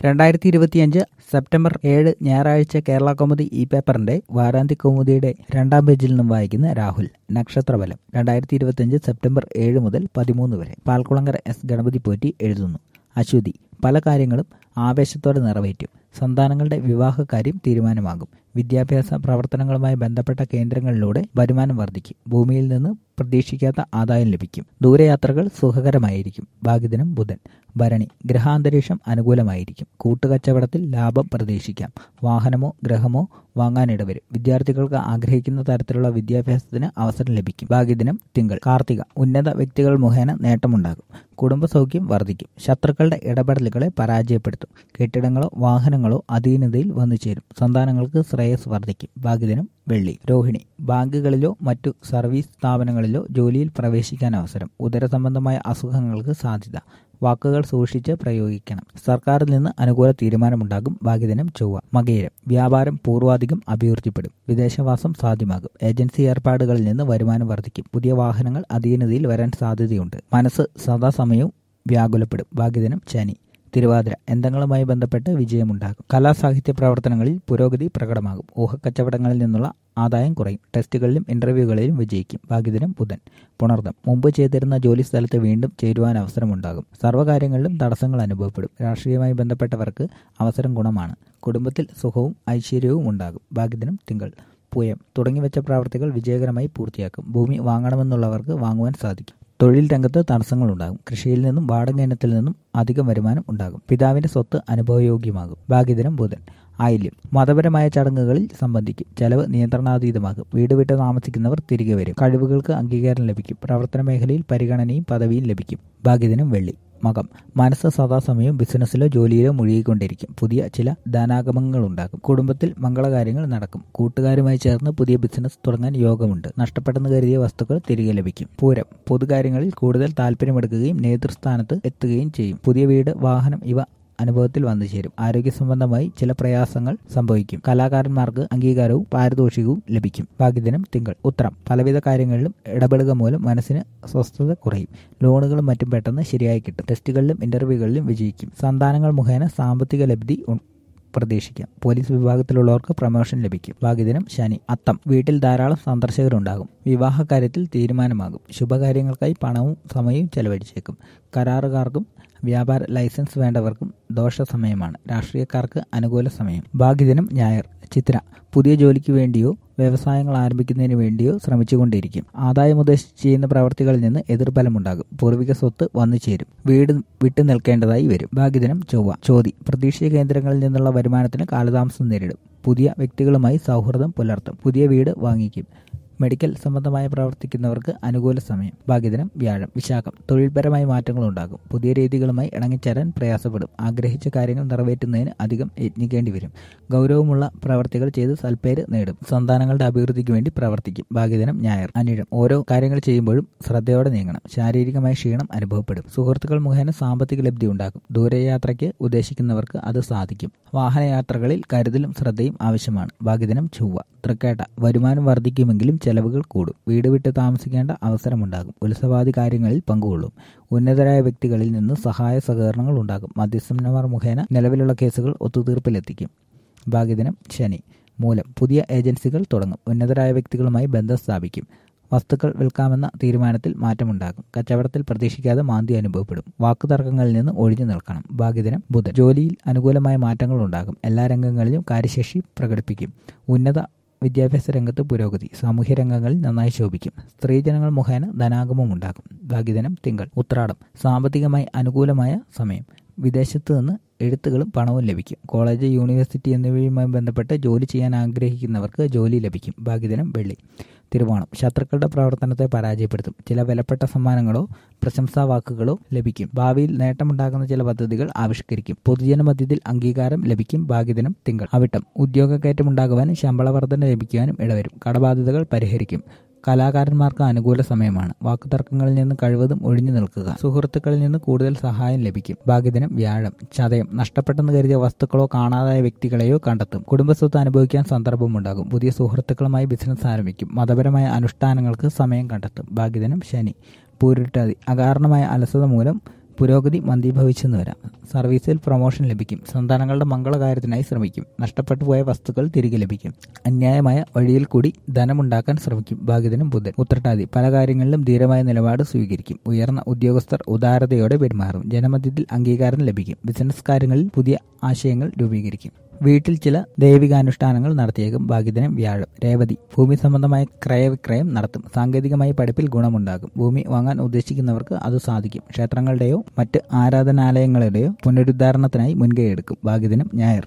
രണ്ടായിരത്തി ഇരുപത്തിയഞ്ച് സെപ്റ്റംബർ ഏഴ് ഞായറാഴ്ച കേരള കൗമുദി ഈ പേപ്പറിന്റെ വാരാന്ത്യ കൗമുദിയുടെ രണ്ടാം പേജിൽ നിന്നും വായിക്കുന്ന രാഹുൽ നക്ഷത്രബലം രണ്ടായിരത്തി ഇരുപത്തിയഞ്ച് സെപ്റ്റംബർ ഏഴ് മുതൽ പതിമൂന്ന് വരെ പാൽക്കുളങ്കര എസ് ഗണപതി പോറ്റി എഴുതുന്നു അശ്വതി പല കാര്യങ്ങളും ആവേശത്തോടെ നിറവേറ്റും സന്താനങ്ങളുടെ വിവാഹകാര്യം തീരുമാനമാകും വിദ്യാഭ്യാസ പ്രവർത്തനങ്ങളുമായി ബന്ധപ്പെട്ട കേന്ദ്രങ്ങളിലൂടെ വരുമാനം വർദ്ധിക്കും ഭൂമിയിൽ നിന്ന് പ്രതീക്ഷിക്കാത്ത ആദായം ലഭിക്കും ദൂരയാത്രകൾ സുഖകരമായിരിക്കും ഭാഗ്യദിനം ബുധൻ ഭരണി ഗ്രഹാന്തരീക്ഷം അനുകൂലമായിരിക്കും കൂട്ടുകച്ചവടത്തിൽ ലാഭം പ്രതീക്ഷിക്കാം വാഹനമോ ഗ്രഹമോ വാങ്ങാനിടവരും വിദ്യാർത്ഥികൾക്ക് ആഗ്രഹിക്കുന്ന തരത്തിലുള്ള വിദ്യാഭ്യാസത്തിന് അവസരം ലഭിക്കും ഭാഗ്യദിനം തിങ്കൾ കാർത്തിക ഉന്നത വ്യക്തികൾ മുഖേന നേട്ടമുണ്ടാകും കുടുംബസൗഖ്യം വർദ്ധിക്കും ശത്രുക്കളുടെ ഇടപെടലുകളെ പരാജയപ്പെടുത്തും കെട്ടിടങ്ങളോ വാഹനങ്ങളോ അധീനതയിൽ വന്നു ചേരും സന്താനങ്ങൾക്ക് ശ്രേയസ് വർദ്ധിക്കും ഭാഗ്യദിനം വെള്ളി രോഹിണി ബാങ്കുകളിലോ മറ്റു സർവീസ് സ്ഥാപനങ്ങളിലോ ജോലിയിൽ പ്രവേശിക്കാൻ അവസരം ഉദര സംബന്ധമായ അസുഖങ്ങൾക്ക് സാധ്യത വാക്കുകൾ സൂക്ഷിച്ച് പ്രയോഗിക്കണം സർക്കാരിൽ നിന്ന് അനുകൂല തീരുമാനമുണ്ടാകും ഭാഗ്യദിനം ചൊവ്വ മകയിരം വ്യാപാരം പൂർവാധികം അഭിവൃദ്ധിപ്പെടും വിദേശവാസം സാധ്യമാകും ഏജൻസി ഏർപ്പാടുകളിൽ നിന്ന് വരുമാനം വർദ്ധിക്കും പുതിയ വാഹനങ്ങൾ അധീനതയിൽ വരാൻ സാധ്യതയുണ്ട് മനസ്സ് സദാസമയവും വ്യാകുലപ്പെടും ഭാഗ്യദിനം ശനി തിരുവാതിര എന്തെങ്ങളുമായി ബന്ധപ്പെട്ട് വിജയമുണ്ടാകും കലാസാഹിത്യ പ്രവർത്തനങ്ങളിൽ പുരോഗതി പ്രകടമാകും ഊഹക്കച്ചവടങ്ങളിൽ നിന്നുള്ള ആദായം കുറയും ടെസ്റ്റുകളിലും ഇന്റർവ്യൂകളിലും വിജയിക്കും ഭാഗ്യദിനം ബുധൻ പുണർദം മുമ്പ് ചെയ്തിരുന്ന ജോലി സ്ഥലത്ത് വീണ്ടും ചേരുവാൻ അവസരമുണ്ടാകും സർവ്വകാര്യങ്ങളിലും തടസ്സങ്ങൾ അനുഭവപ്പെടും രാഷ്ട്രീയമായി ബന്ധപ്പെട്ടവർക്ക് അവസരം ഗുണമാണ് കുടുംബത്തിൽ സുഖവും ഐശ്വര്യവും ഉണ്ടാകും ഭാഗ്യദിനം തിങ്കൾ പൂയം തുടങ്ങിവെച്ച പ്രവർത്തികൾ വിജയകരമായി പൂർത്തിയാക്കും ഭൂമി വാങ്ങണമെന്നുള്ളവർക്ക് വാങ്ങുവാൻ സാധിക്കും തൊഴിൽ രംഗത്ത് തടസ്സങ്ങളുണ്ടാകും കൃഷിയിൽ നിന്നും വാടക ഇനത്തിൽ നിന്നും അധികം വരുമാനം ഉണ്ടാകും പിതാവിന്റെ സ്വത്ത് അനുഭവയോഗ്യമാകും ഭാഗ്യദിനം ബുധൻ ആയില്യം മതപരമായ ചടങ്ങുകളിൽ സംബന്ധിക്കും ചെലവ് നിയന്ത്രണാതീതമാകും വീട് വിട്ട് താമസിക്കുന്നവർ തിരികെ വരും കഴിവുകൾക്ക് അംഗീകാരം ലഭിക്കും പ്രവർത്തന മേഖലയിൽ പരിഗണനയും പദവിയും ലഭിക്കും ഭാഗ്യദിനം വെള്ളി മകം മനസ്സ് സദാസമയം ബിസിനസ്സിലോ ജോലിയിലോ മുഴുകിക്കൊണ്ടിരിക്കും പുതിയ ചില ധനാഗമങ്ങൾ ഉണ്ടാകും കുടുംബത്തിൽ മംഗളകാര്യങ്ങൾ നടക്കും കൂട്ടുകാരുമായി ചേർന്ന് പുതിയ ബിസിനസ് തുടങ്ങാൻ യോഗമുണ്ട് നഷ്ടപ്പെട്ടെന്ന് കരുതിയ വസ്തുക്കൾ തിരികെ ലഭിക്കും പൂരം പൊതുകാര്യങ്ങളിൽ കൂടുതൽ താല്പര്യമെടുക്കുകയും നേതൃസ്ഥാനത്ത് എത്തുകയും ചെയ്യും പുതിയ വീട് വാഹനം ഇവ അനുഭവത്തിൽ വന്നു ചേരും ആരോഗ്യ സംബന്ധമായി ചില പ്രയാസങ്ങൾ സംഭവിക്കും കലാകാരന്മാർക്ക് അംഗീകാരവും പാരിതോഷികവും ലഭിക്കും ഭാഗ്യദിനം തിങ്കൾ ഉത്തരം പലവിധ കാര്യങ്ങളിലും ഇടപെടുക മൂലം മനസ്സിന് സ്വസ്ഥത കുറയും ലോണുകളും മറ്റും പെട്ടെന്ന് ശരിയായി കിട്ടും ടെസ്റ്റുകളിലും ഇന്റർവ്യൂകളിലും വിജയിക്കും സന്താനങ്ങൾ മുഖേന സാമ്പത്തിക ലബ്ധി പ്രതീക്ഷിക്കാം പോലീസ് വിഭാഗത്തിലുള്ളവർക്ക് പ്രമോഷൻ ലഭിക്കും ഭാഗ്യദിനം ശനി അത്തം വീട്ടിൽ ധാരാളം സന്ദർശകരുണ്ടാകും വിവാഹ കാര്യത്തിൽ തീരുമാനമാകും ശുഭകാര്യങ്ങൾക്കായി പണവും സമയവും ചെലവഴിച്ചേക്കും കരാറുകാർക്കും വ്യാപാര ലൈസൻസ് വേണ്ടവർക്കും ദോഷ സമയമാണ് രാഷ്ട്രീയക്കാർക്ക് അനുകൂല സമയം ഭാഗ്യദിനം ഞായർ ചിത്ര പുതിയ ജോലിക്ക് വേണ്ടിയോ വ്യവസായങ്ങൾ ആരംഭിക്കുന്നതിന് വേണ്ടിയോ ശ്രമിച്ചുകൊണ്ടിരിക്കും ആദായം ഉദ്ദേശിച്ച് ചെയ്യുന്ന പ്രവർത്തികളിൽ നിന്ന് എതിർഫലമുണ്ടാകും പൂർവിക സ്വത്ത് വന്നു ചേരും വീട് വിട്ടു നിൽക്കേണ്ടതായി വരും ഭാഗ്യദിനം ചൊവ്വ ചോതി പ്രതീക്ഷിത കേന്ദ്രങ്ങളിൽ നിന്നുള്ള വരുമാനത്തിന് കാലതാമസം നേരിടും പുതിയ വ്യക്തികളുമായി സൗഹൃദം പുലർത്തും പുതിയ വീട് വാങ്ങിക്കും മെഡിക്കൽ സംബന്ധമായി പ്രവർത്തിക്കുന്നവർക്ക് അനുകൂല സമയം ഭാഗ്യദിനം വ്യാഴം വിശാഖം തൊഴിൽപരമായ മാറ്റങ്ങൾ ഉണ്ടാകും പുതിയ രീതികളുമായി ഇണങ്ങിച്ചേരാൻ പ്രയാസപ്പെടും ആഗ്രഹിച്ച കാര്യങ്ങൾ നിറവേറ്റുന്നതിന് അധികം യത്നിക്കേണ്ടി വരും ഗൗരവമുള്ള പ്രവർത്തികൾ ചെയ്ത് സൽപ്പേര് നേടും സന്താനങ്ങളുടെ അഭിവൃദ്ധിക്ക് വേണ്ടി പ്രവർത്തിക്കും ഭാഗ്യദിനം ഞായർ അനിഴം ഓരോ കാര്യങ്ങൾ ചെയ്യുമ്പോഴും ശ്രദ്ധയോടെ നീങ്ങണം ശാരീരികമായ ക്ഷീണം അനുഭവപ്പെടും സുഹൃത്തുക്കൾ മുഖേന സാമ്പത്തിക ലബ്ധി ഉണ്ടാകും ദൂരയാത്രയ്ക്ക് ഉദ്ദേശിക്കുന്നവർക്ക് അത് സാധിക്കും വാഹനയാത്രകളിൽ കരുതലും ശ്രദ്ധയും ആവശ്യമാണ് ഭാഗ്യദിനം ചൊവ്വ തൃക്കേട്ട വരുമാനം വർദ്ധിക്കുമെങ്കിലും ചെലവുകൾ കൂടും വീട് വിട്ട് താമസിക്കേണ്ട അവസരമുണ്ടാകും ഉത്സവാദി കാര്യങ്ങളിൽ പങ്കുകൊള്ളും ഉന്നതരായ വ്യക്തികളിൽ നിന്ന് സഹായ സഹകരണങ്ങൾ ഉണ്ടാകും മധ്യസ്ഥന്മാർ മുഖേന നിലവിലുള്ള കേസുകൾ ഒത്തുതീർപ്പിലെത്തിക്കും ഭാഗ്യദിനം ശനി മൂലം പുതിയ ഏജൻസികൾ തുടങ്ങും ഉന്നതരായ വ്യക്തികളുമായി ബന്ധം സ്ഥാപിക്കും വസ്തുക്കൾ വിൽക്കാമെന്ന തീരുമാനത്തിൽ മാറ്റമുണ്ടാകും കച്ചവടത്തിൽ പ്രതീക്ഷിക്കാതെ മാന്തി അനുഭവപ്പെടും വാക്കുതർക്കങ്ങളിൽ നിന്ന് ഒഴിഞ്ഞു നിൽക്കണം ഭാഗ്യദിനം ബുധൻ ജോലിയിൽ അനുകൂലമായ മാറ്റങ്ങൾ ഉണ്ടാകും എല്ലാ രംഗങ്ങളിലും കാര്യശേഷി പ്രകടിപ്പിക്കും ഉന്നത വിദ്യാഭ്യാസ രംഗത്ത് പുരോഗതി സാമൂഹ്യ രംഗങ്ങളിൽ നന്നായി ശോഭിക്കും സ്ത്രീജനങ്ങൾ മുഖേന ധനാഗമം ഉണ്ടാകും ഭാഗ്യദിനം തിങ്കൾ ഉത്രാടം സാമ്പത്തികമായി അനുകൂലമായ സമയം വിദേശത്ത് നിന്ന് എഴുത്തുകളും പണവും ലഭിക്കും കോളേജ് യൂണിവേഴ്സിറ്റി എന്നിവയുമായി ബന്ധപ്പെട്ട് ജോലി ചെയ്യാൻ ആഗ്രഹിക്കുന്നവർക്ക് ജോലി ലഭിക്കും ഭാഗ്യദിനം വെള്ളി തിരുവോണം ശത്രുക്കളുടെ പ്രവർത്തനത്തെ പരാജയപ്പെടുത്തും ചില വിലപ്പെട്ട സമ്മാനങ്ങളോ പ്രശംസാ വാക്കുകളോ ലഭിക്കും ഭാവിയിൽ നേട്ടമുണ്ടാക്കുന്ന ചില പദ്ധതികൾ ആവിഷ്കരിക്കും പൊതുജന മധ്യത്തിൽ അംഗീകാരം ലഭിക്കും ഭാഗ്യദിനം തിങ്കൾ അവിട്ടം ഉദ്യോഗക്കയറ്റമുണ്ടാകുവാനും ശമ്പള വർധന ലഭിക്കുവാനും ഇടവരും കടബാധ്യതകൾ പരിഹരിക്കും കലാകാരന്മാർക്ക് അനുകൂല സമയമാണ് വാക്കുതർക്കങ്ങളിൽ നിന്ന് കഴിവതും ഒഴിഞ്ഞു നിൽക്കുക സുഹൃത്തുക്കളിൽ നിന്ന് കൂടുതൽ സഹായം ലഭിക്കും ഭാഗ്യദിനം വ്യാഴം ചതയം നഷ്ടപ്പെട്ടെന്ന് കരുതിയ വസ്തുക്കളോ കാണാതായ വ്യക്തികളെയോ കണ്ടെത്തും കുടുംബസ്വത്ത് അനുഭവിക്കാൻ സന്ദർഭമുണ്ടാകും പുതിയ സുഹൃത്തുക്കളുമായി ബിസിനസ് ആരംഭിക്കും മതപരമായ അനുഷ്ഠാനങ്ങൾക്ക് സമയം കണ്ടെത്തും ഭാഗ്യദിനം ശനി പൂരിട്ടാതി അകാരണമായ അലസത മൂലം പുരോഗതി മന്ദീഭവിച്ചെന്ന് വരാം സർവീസിൽ പ്രൊമോഷൻ ലഭിക്കും സന്താനങ്ങളുടെ മംഗളകാര്യത്തിനായി ശ്രമിക്കും നഷ്ടപ്പെട്ടു പോയ വസ്തുക്കൾ തിരികെ ലഭിക്കും അന്യായമായ വഴിയിൽ കൂടി ധനമുണ്ടാക്കാൻ ശ്രമിക്കും ഭാഗ്യദിനം ബുധൻ ഉത്രട്ടാതി പല കാര്യങ്ങളിലും ധീരമായ നിലപാട് സ്വീകരിക്കും ഉയർന്ന ഉദ്യോഗസ്ഥർ ഉദാരതയോടെ പെരുമാറും ജനമധ്യത്തിൽ അംഗീകാരം ലഭിക്കും ബിസിനസ് കാര്യങ്ങളിൽ പുതിയ ആശയങ്ങൾ രൂപീകരിക്കും വീട്ടിൽ ചില ദൈവികാനുഷ്ഠാനങ്ങൾ നടത്തിയേക്കും ഭാഗ്യദിനം വ്യാഴം രേവതി ഭൂമി സംബന്ധമായ ക്രയവിക്രയം നടത്തും സാങ്കേതികമായ പഠിപ്പിൽ ഗുണമുണ്ടാകും ഭൂമി വാങ്ങാൻ ഉദ്ദേശിക്കുന്നവർക്ക് അത് സാധിക്കും ക്ഷേത്രങ്ങളുടെയോ മറ്റ് ആരാധനാലയങ്ങളുടെയോ പുനരുദ്ധാരണത്തിനായി മുൻകൈയെടുക്കും ഭാഗ്യദിനം ഞായർ